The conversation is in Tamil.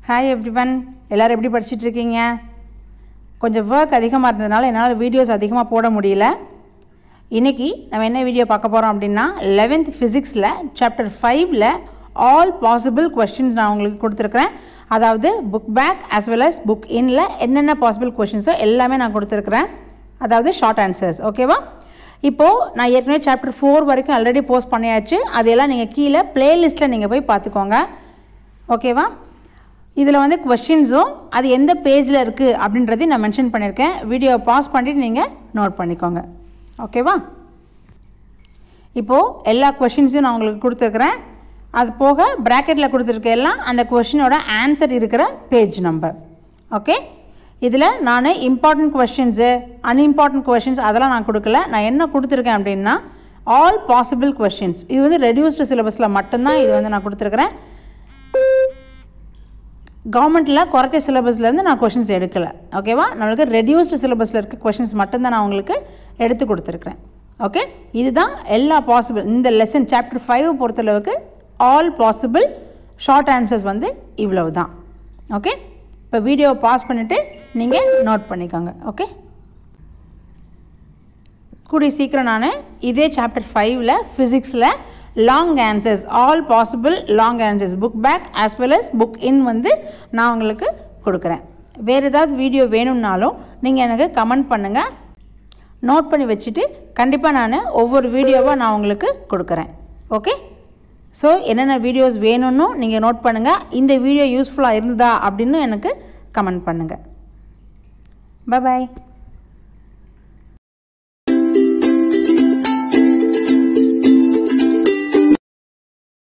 ஹாய் எவ்ரிவன் எல்லோரும் எப்படி படிச்சிட்டு இருக்கீங்க கொஞ்சம் ஒர்க் அதிகமாக இருந்ததுனால என்னால் வீடியோஸ் அதிகமாக போட முடியல இன்னைக்கு நம்ம என்ன வீடியோ பார்க்க போகிறோம் அப்படின்னா லெவன்த் ஃபிசிக்ஸில் சாப்டர் ஃபைவ்ல ஆல் பாசிபிள் கொஸ்டின்ஸ் நான் உங்களுக்கு கொடுத்துருக்குறேன் அதாவது book back as well as book இன்ல என்னென்ன பாசிபிள் கொஸ்டின்ஸோ எல்லாமே நான் கொடுத்துருக்குறேன் அதாவது ஷார்ட் ஆன்சர்ஸ் ஓகேவா இப்போது நான் ஏற்கனவே சாப்டர் ஃபோர் வரைக்கும் ஆல்ரெடி போஸ்ட் பண்ணியாச்சு அதையெல்லாம் நீங்கள் கீழே பிளேலிஸ்ட்டில் நீங்கள் போய் பார்த்துக்கோங்க ஓகேவா இதில் வந்து கொஸ்டின்ஸும் அது எந்த பேஜில் இருக்குது அப்படின்றதையும் நான் மென்ஷன் பண்ணியிருக்கேன் வீடியோவை பாஸ் பண்ணிவிட்டு நீங்கள் நோட் பண்ணிக்கோங்க ஓகேவா இப்போது எல்லா கொஷின்ஸையும் நான் உங்களுக்கு கொடுத்துருக்குறேன் அது போக ப்ராக்கெட்டில் கொடுத்துருக்க எல்லாம் அந்த கொஷினோட ஆன்சர் இருக்கிற பேஜ் நம்பர் ஓகே இதில் நான் இம்பார்ட்டன்ட் கொஷின்ஸு அன்இம்பார்ட்டன்ட் கொஷின்ஸ் அதெல்லாம் நான் கொடுக்கல நான் என்ன கொடுத்துருக்கேன் அப்படின்னா ஆல் பாசிபிள் கொஷின்ஸ் இது வந்து ரெடியூஸ்டு சிலபஸில் மட்டும்தான் இது வந்து நான் கொடுத்துருக்குறேன் கவர்மெண்ட்டில் குறைச்ச சிலபஸ்லேருந்து நான் கொஷின்ஸ் எடுக்கலை ஓகேவா நம்மளுக்கு ரெடியூஸ்டு சிலபஸில் இருக்க கொஷின்ஸ் மட்டும்தான் நான் உங்களுக்கு எடுத்து கொடுத்துருக்குறேன் ஓகே இதுதான் எல்லா பாசிபிள் இந்த லெசன் சாப்டர் ஃபைவ் பொறுத்தளவுக்கு ஆல் பாசிபிள் ஷார்ட் ஆன்சர்ஸ் வந்து இவ்வளவு தான் ஓகே இப்போ வீடியோவை பாஸ் பண்ணிவிட்டு நீங்கள் நோட் பண்ணிக்கோங்க ஓகே கூடிய சீக்கிரம் நான் இதே சாப்டர் ஃபைவ்ல ஃபிசிக்ஸில் long answers all possible long answers book back as well as book in வந்து நான் உங்களுக்கு கொடுக்குறேன் வேறு ஏதாவது வீடியோ வேணும்னாலும் நீங்கள் எனக்கு கமெண்ட் பண்ணுங்கள் நோட் பண்ணி வச்சுட்டு கண்டிப்பாக நான் ஒவ்வொரு வீடியோவாக நான் உங்களுக்கு கொடுக்குறேன் ஓகே ஸோ என்னென்ன வீடியோஸ் வேணும்னு நீங்கள் நோட் பண்ணுங்கள் இந்த வீடியோ யூஸ்ஃபுல்லாக இருந்ததா அப்படின்னு எனக்கு கமெண்ட் பண்ணுங்கள் பாய்